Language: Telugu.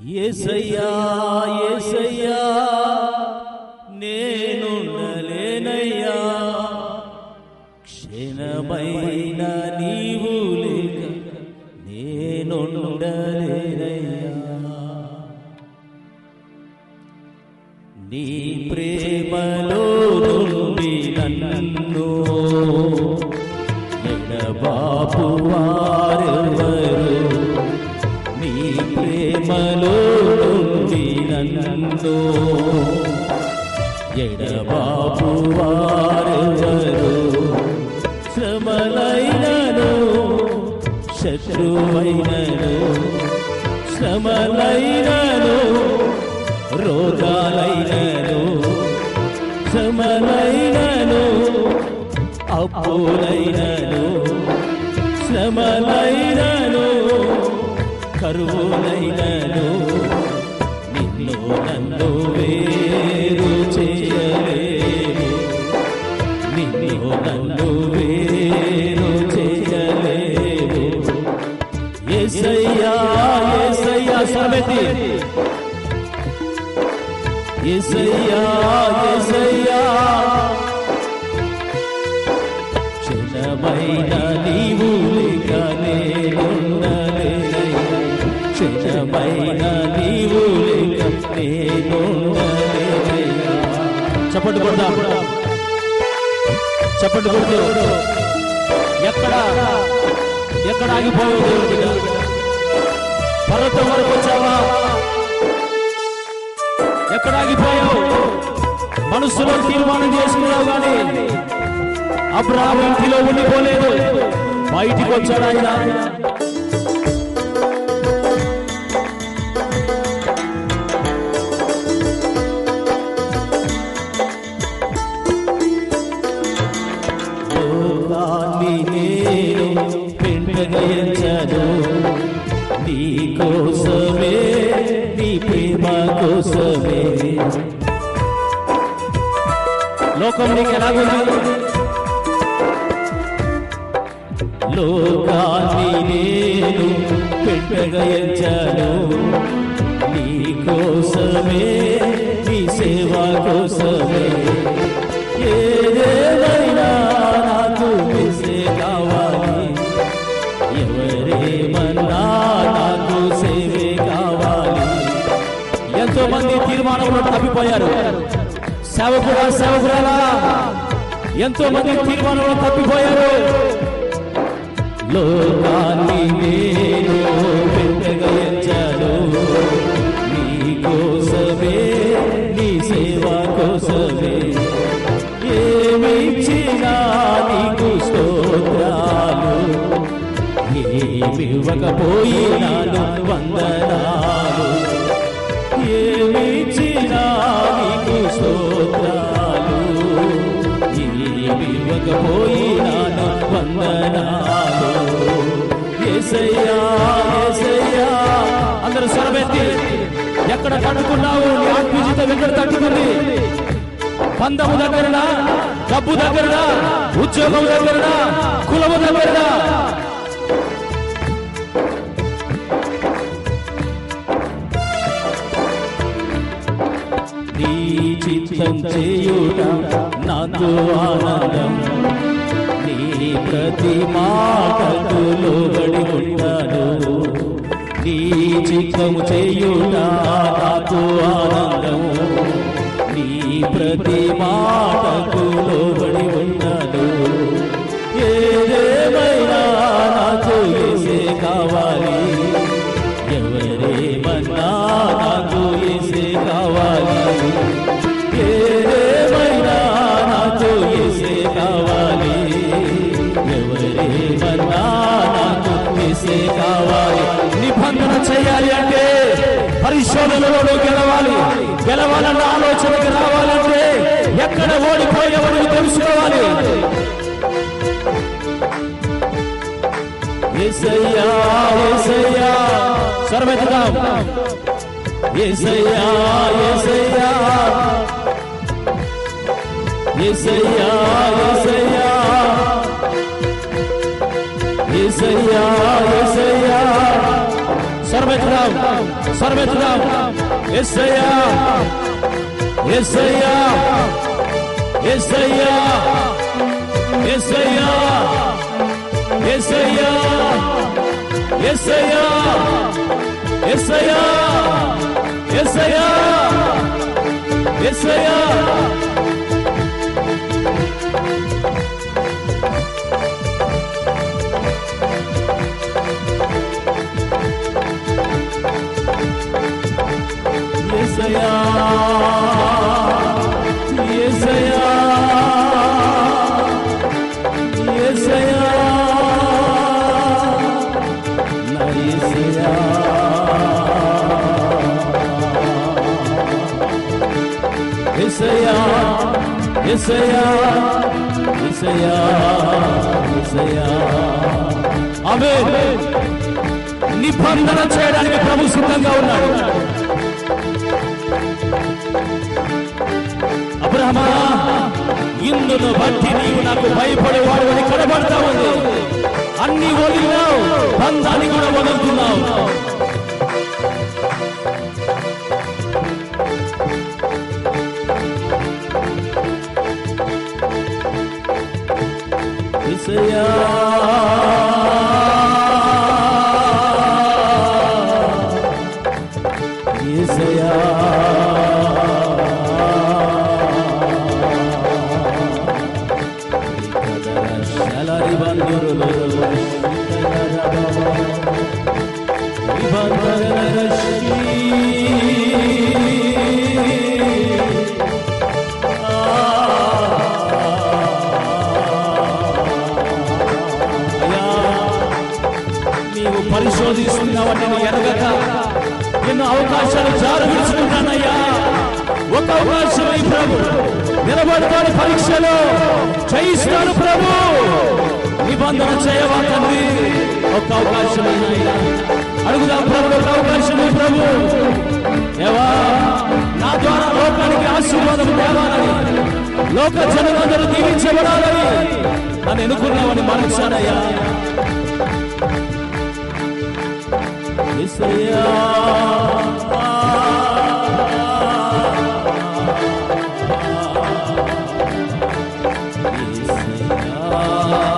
ఏసయ్యా ఏసయ్యా నేనుండలేనయ్యా క్షణమైన నీవు లేక నేనుండలేనయ్యా నీ ప్రేమలో నుండి నన్ను ఎడబాపు వారెవరు నీ ప్రేమలో నుండి నన్ను ఎడబాపు వారెవరు శ్రమలైనను శత్రువైనను శ్రమలైనను రోగాలైనను శ్రమలైనను అప్పులైనను శ్రమలైనను కరువులైనను నిన్ను నన్ను వేరు చేయలేవు నిన్ను నన్ను వేరు చేయలేవు ఏసయ్యా ఏసయ్యా సమెతి ఏసయ్యా ఏసయ్యా క్షణమైన నీవు లేక నేనుండలేనయ్యా క్షణమైన నీవు లేక నేనుండలేనయ్యా చప్పట్టు కొడదా చప్పట్టు కొడుతూ ఎక్కడ ఎక్కడ ఆగిపోయావు దేవుడిగా పర్వతం వరకు వచ్చావా ఎక్కడ ఆగిపోయావు మనసులో తీర్మానం చేసుకున్నావు కానీ అబ్రాహం ఇంటిలో ఉండిపోలేదు బయటికి వచ్చాడు ఆయన లోకాన్ని నేను పెండగయించను నీ కోసమే నీ ప్రేమ కోసమే లోకం నీకు ఎలాగుంది లోకాన్ని నేను పెండగయించను నీ కోసమే నీ సేవ కోసమే ఏదేమైనా నాకు మెసే కావాలి ఎవరేమన్నా నాకు సేవే కావాలి ఎంతో మంది తీర్మానంలో తప్పిపోయారు సేవకుడా సేవకురాలా ఎంతో మంది తీర్మానంలో తప్పిపోయారు లోకాన్ని నేను పెట్టగలించాను నీ కోసమే నీ సేవ కోసమే ఏమిచ్చినా నీకు స్తోత్రాలు ఏమివ్వకపోయినాను వందనాలు ఏమిచ్చినా నీకు స్తోత్రాలు ఏమివ్వకపోయినాను వందనాలు ఏసయ్యా ఏసయ్యా అందరూ స్వరమెత్తి ఎక్కడ తట్టుకున్నావు నీ ఆత్మీయత ఎక్కడ తట్టుకుంది బంధము దగ్గరనా డబ్బు దగ్గరనా ఉద్యోగం దగ్గరనా కులము దగ్గరనా నీ చిత్తం చేయుట నాకు ఆనందం నీ ప్రతి మాటకు లోబడి ఉంటాను నీ చిత్తము చేయుట నాకు ఆనందం నీ ప్రతి మాటకు లోబడి ఉన్నాను ఏదేమైనా నాకు ఏసే కావాలి ఎవరేమన్నా నాకు ఏసే కావాలి ఏదేమైనా నాకు ఏసే కావాలి ఎవరేమన్నా నాకు ఏసే కావాలి నిబంధన చేయాలి అంటే పరిశోధనలో గెలవాలి గెలవాలన్న ఆలోచనకి రావాలంటే ఎక్కడ ఓడిపోయేవాడిని తెలుసుకోవాలి ఏసయ్యా ఏసయ్యా స్వరమెత్తుదాం ఏసయ్యా ఏసయ్యా ఏసయ్యా ఏసయ్యా ఏసయ్యా ఏసయ్యా స్వరమెత్తుదాం స్వరమెత్తుదాం ఎస్సయ్యా ఎస్సయ్యా ఎస్సయ్యా ఎస్సయ్యా ఎస్సయ్యా ఎస్సయ్యా ఎస్సయ్యా ఎస్సయ్యా ఎస్సయ్యా ఎస్సయ్యా ఎస్సయ్యా ఎస్సయ్యా నా ఎస్సయ్యా ఎస్సయ్యా ఎస్సయ్యా ఎస్సయ్యా ఎస్సయ్యా ఆమేన్ నిబంధన చేయడానికి ప్రభు సిద్ధంగా ఉన్నాడు అబ్రహమా ఇందును బట్టి నీవు నాకు భయపడేవాడు అని కనబడతా ఉంది అన్ని వదిలినావు బంధాన్ని కూడా వదులుతున్నావు ఇసయా ఇసయా శలరి బంధురులు అయ్యా నీవు పరిశోధిస్తున్నావని నేను ఎరగక ఎన్నో అవకాశాలు జారు విడుచుకుంటానయ్యా ఒక అవకాశమై ప్రభు నిలబడతాను పరీక్షలో జయిస్తాను ప్రభు నిబంధన చేయవా తండ్రి ఒక అవకాశమైనా అడుగుదాం ప్రభు ఒక అవకాశమే ప్రభు దేవా నా ద్వారా లోకానికి ఆశీర్వాదం తేవాలని లోక జనులందరూ దీవించబడాలని నన్ను ఎన్నుకున్నావని మనసానయ్యా యేసయ్యా యేసయ్యా